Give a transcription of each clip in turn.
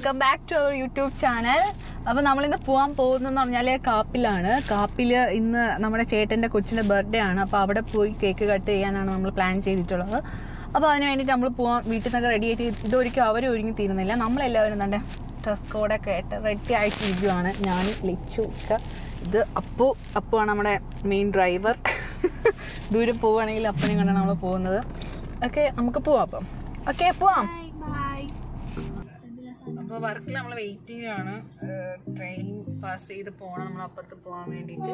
Welcome back to our YouTube channel അപ്പോൾ നമ്മളിന്ന് പോകാൻ പോകുന്നതെന്ന് പറഞ്ഞാൽ കാപ്പിലാണ് കാപ്പിൽ ഇന്ന് നമ്മുടെ ചേട്ടൻ്റെ കൊച്ചിൻ്റെ ബർത്ത്ഡേ ആണ് അപ്പോൾ അവിടെ പോയി കേക്ക് കട്ട് ചെയ്യാനാണ് നമ്മൾ പ്ലാൻ ചെയ്തിട്ടുള്ളത് അപ്പോൾ അതിന് വേണ്ടിയിട്ട് നമ്മൾ പോകാൻ വീട്ടിൽ നിന്നൊക്കെ റെഡി ആയിട്ട് ഇതൊരിക്കലും അവർ ഒരുങ്ങി തീരുന്നില്ല നമ്മളെല്ലാവരും തന്നെ ഡ്രസ് കോഡൊക്കെ ആയിട്ട് റെഡി ആയിട്ടിരിക്കുവാണ് ഞാൻ ലിച്ചു ഒക്കെ ഇത് അപ്പു അപ്പുവാണ് നമ്മുടെ മെയിൻ ഡ്രൈവർ ദൂരെ പോവുകയാണെങ്കിൽ അപ്പനെയും കണ്ടാണ് നമ്മൾ പോകുന്നത് ഓക്കെ നമുക്ക് പോവാം അപ്പം ഓക്കെ പോവാം അപ്പോൾ വർക്കിൽ നമ്മൾ വെയിറ്റിംഗ് ആണ് ട്രെയിൻ പാസ് ചെയ്ത് പോകണം നമ്മൾ അപ്പുറത്ത് പോകാൻ വേണ്ടിയിട്ട്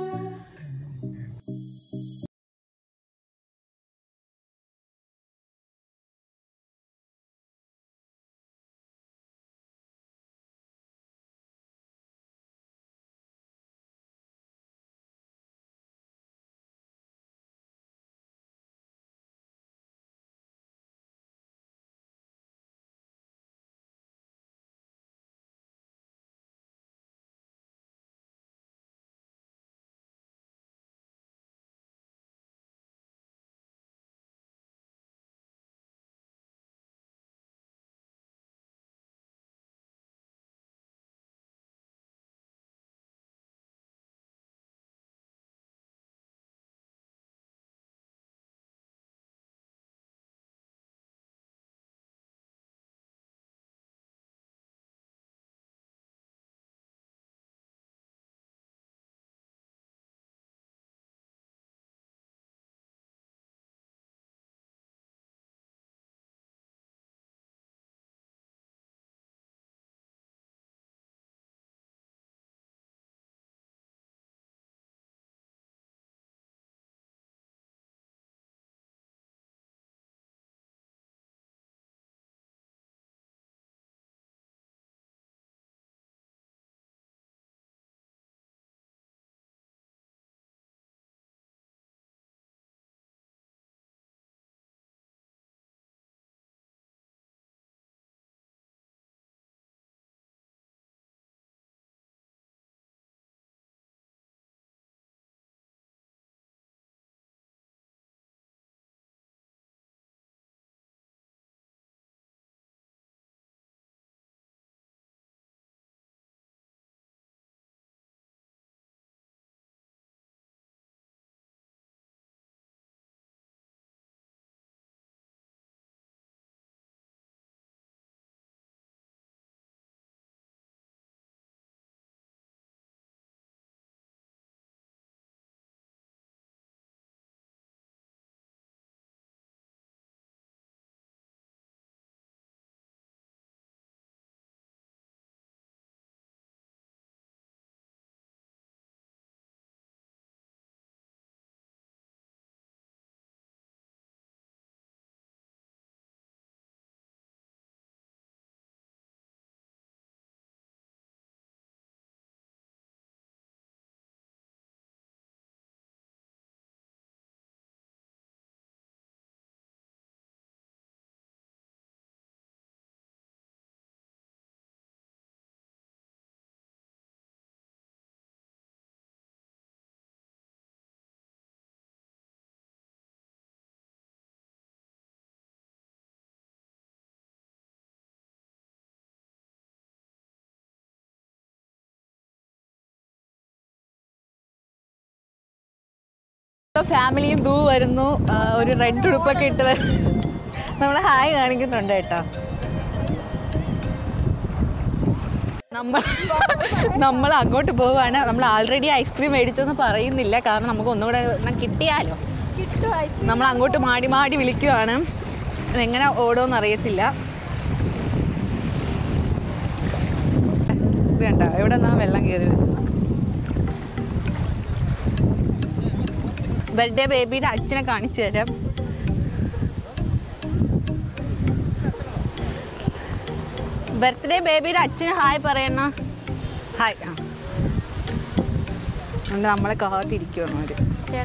ഫാമിലിയും ദൂ വരുന്നു ആ, ഒരു റെഡ് ഉടുപ്പൊക്കെ ഇട്ട് വരും നമ്മൾ ഹായ് കാണിക്കുന്നുണ്ട് കേട്ടോ നമ്മൾ നമ്മൾ അങ്ങോട്ട് പോവാണ് നമ്മൾ ആൾറെഡി ഐസ്ക്രീം മേടിച്ചെന്ന് പറയുന്നില്ല കാരണം നമുക്ക് ഒന്നുകൂടെ ഒരെണ്ണം കിട്ടിയാലോ നമ്മൾ അങ്ങോട്ട് മാടി മാടി വിളിക്കുവാണ് എങ്ങനെ ഓടുമെന്ന് അറിയത്തില്ല ഇത് കണ്ടോ എവിടെ നിന്നാ വെള്ളം കയറി വരുന്നത് ബർത്ത്ഡേ ബേബിയുടെ അച്ഛനെ കാണിച്ചു തരാം ബർത്ത്ഡേ ബേബിയുടെ അച്ഛന് ഹായ് പറയണ ഹായ് ആ അതുകൊണ്ട് നമ്മളെ കാത്തിരിക്കുവാണ് അവര്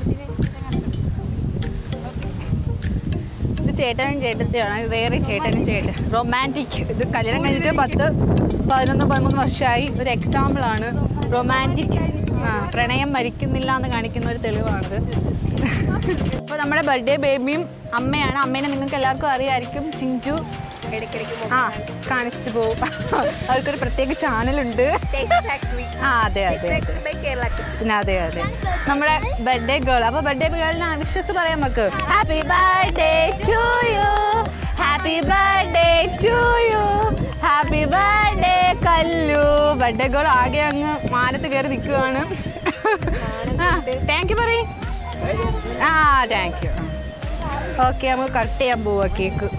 ഇത് ചേട്ടനും ചേട്ടത്തിയാണ് ഇത് വേറെ ചേട്ടനും ചേട്ടൻ റൊമാൻറ്റിക് ഇത് കല്യാണം കഴിഞ്ഞിട്ട് പത്ത് പതിനൊന്ന് പതിമൂന്ന് വർഷമായി ഒരു എക്സാമ്പിൾ ആണ് റൊമാൻറ്റിക് ആ പ്രണയം മരിക്കുന്നില്ല എന്ന് കാണിക്കുന്ന ഒരു തെളിവാണിത് അപ്പോൾ നമ്മുടെ ബർത്ത്ഡേ ബേബിയും അമ്മയാണ് അമ്മേനെ നിങ്ങൾക്ക് എല്ലാവർക്കും അറിയായിരിക്കും ചിഞ്ചു ഇടയ്ക്കിടയ്ക്ക് ആ കാണിച്ചിട്ട് പോകും അവർക്കൊരു പ്രത്യേക ചാനലുണ്ട് ആ അതെ അതെ അതെ കേരള പിന്നെ അതെ അതെ നമ്മുടെ ബർത്ത്ഡേ ഗേൾ അപ്പൊ ബർത്ത്ഡേ ഗേളിന് വിശ്വസ് പറയാൻ നമുക്ക് happy birthday to you happy birthday to you happy birthday Kallu birthday girl ആകെ അങ്ങ് മാനത്ത് കയറി നിൽക്കുവാണ് താങ്ക് യു പറയും ആ താങ്ക് യു ഓക്കെ നമുക്ക് കട്ട് ചെയ്യാൻ പോവാ കേക്ക്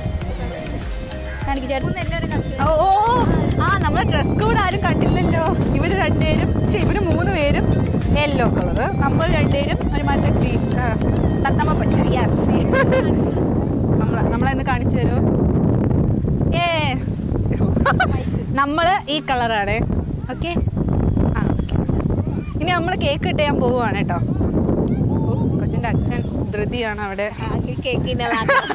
ഓ ഓ ഓ. ആ നമ്മളെ ഡ്രസ് കോഡ് ആരും കണ്ടില്ലല്ലോ ഇവര് രണ്ടുപേരും ഛെ, ഇവര് മൂന്ന് പേരും യെല്ലോ കളറ് നമ്മൾ രണ്ടുപേരും ഒരു മറ്റേ ഗ്രീൻ തത്തമ്മ പച്ചരി യെസ് നമ്മളെ നമ്മളെന്ന് കാണിച്ചു തരുമോ ഏ നമ്മള് ഈ കളറാണ് ഓക്കെ ആ ഇനി നമ്മൾ കേക്ക് ഇട്ട് ഞാൻ പോവുകയാണ് കേട്ടോ ഓ, കൊച്ചിന്റെ അച്ഛൻ ധൃതിയാണ് അവിടെ കേക്കിന്റെ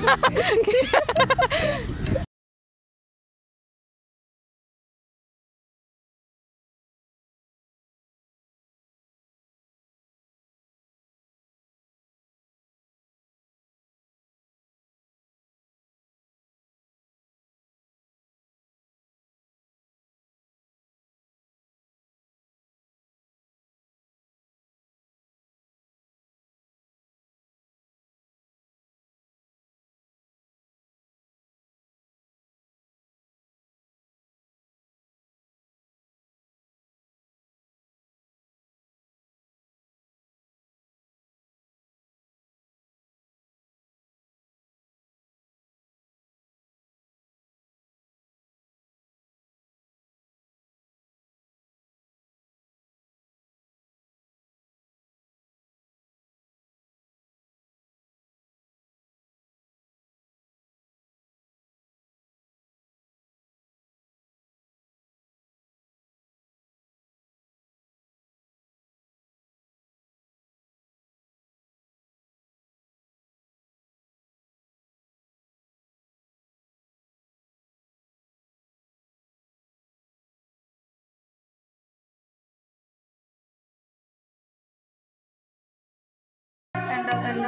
കണ്ടോ കണ്ടോ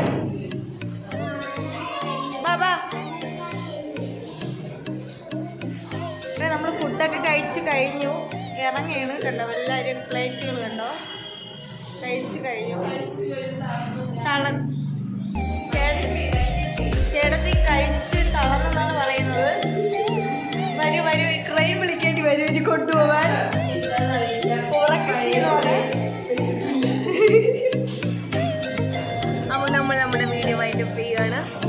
ബാബാ നമ്മൾ ഫുഡൊക്കെ കഴിച്ചു കഴിഞ്ഞു ഇറങ്ങിയാണ് കണ്ടോ എല്ലാവരും പ്ലേറ്റുകൾ കണ്ടോ കഴിച്ചു കഴിഞ്ഞു തള ചേട്ടത്തി ചേട്ടത്തി കഴിച്ച് തളർന്നെന്നാണ് പറയുന്നത് വരൂ വരൂ ട്രെയിൻ വിളിക്കേണ്ടി വരൂ ഇനി കൊണ്ടുപോകാൻ കുറെ ക്ഷീണമാണ് അപ്പോൾ നമ്മൾ നമ്മുടെ വീഡിയോ വൈൻഡപ്പ് ചെയ്യുകയാണ്